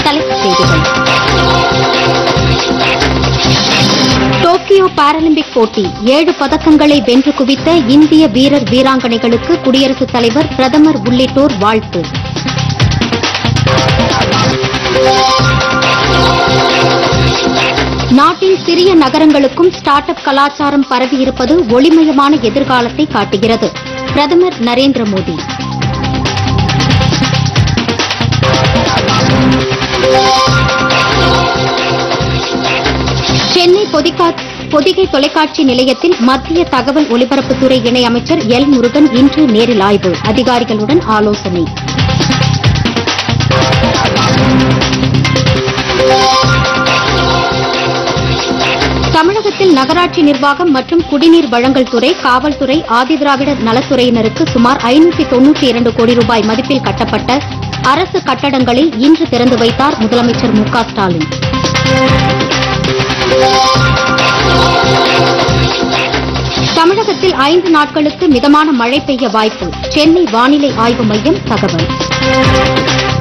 தலைப்புச் செய்திகள் Tokyo Paralympic போட்டி ஏழு பதக்கங்களை வென்று குவித்த இந்திய வீரர் வீராங்கனைகளுக்கு குடியரசுத் தலைவர் பிரதமர் உள்ளிட்டோர் வாழ்த்து நாட்டின் சிறிய நகரங்களுக்கும் ஸ்டார்ட் அப் கலாச்சாரம் பரவியிருப்பது ஒளிமயமான எதிர்காலத்தை காட்டுகிறது பிரதமர் நரேந்திர மோடி சென்னை பொதிகா- பொதிகை தொலைக்காட்சி நிலையத்தில் மத்திய தகவல் ஒலிபரப்புத்துறை இணையமைச்சர் எல் முருகன் இன்று நேரில் ஆய்வு அதிகாரிகளுடன் ஆலோசனை தமிழகத்தில் நகராட்சி நிர்வாகம் மற்றும் குடிநீர் வழங்கல் துறை காவல்துறை ஆதிதிராவிடர் நலத்துறையினருக்கு சுமார் ஐநூற்றி தொன்னூற்றி இரண்டு கோடி ரூபாய் மதிப்பில் கட்டப்பட்ட அரசு கட்டடங்களை இன்று திறந்து வைத்தார் முதலமைச்சர் மு க ஸ்டாலின் தமிழகத்தில் ஐந்து நாட்களுக்கு மிதமான மழை பெய்ய வாய்ப்பு சென்னை வானிலை ஆய்வு மையம் தகவல்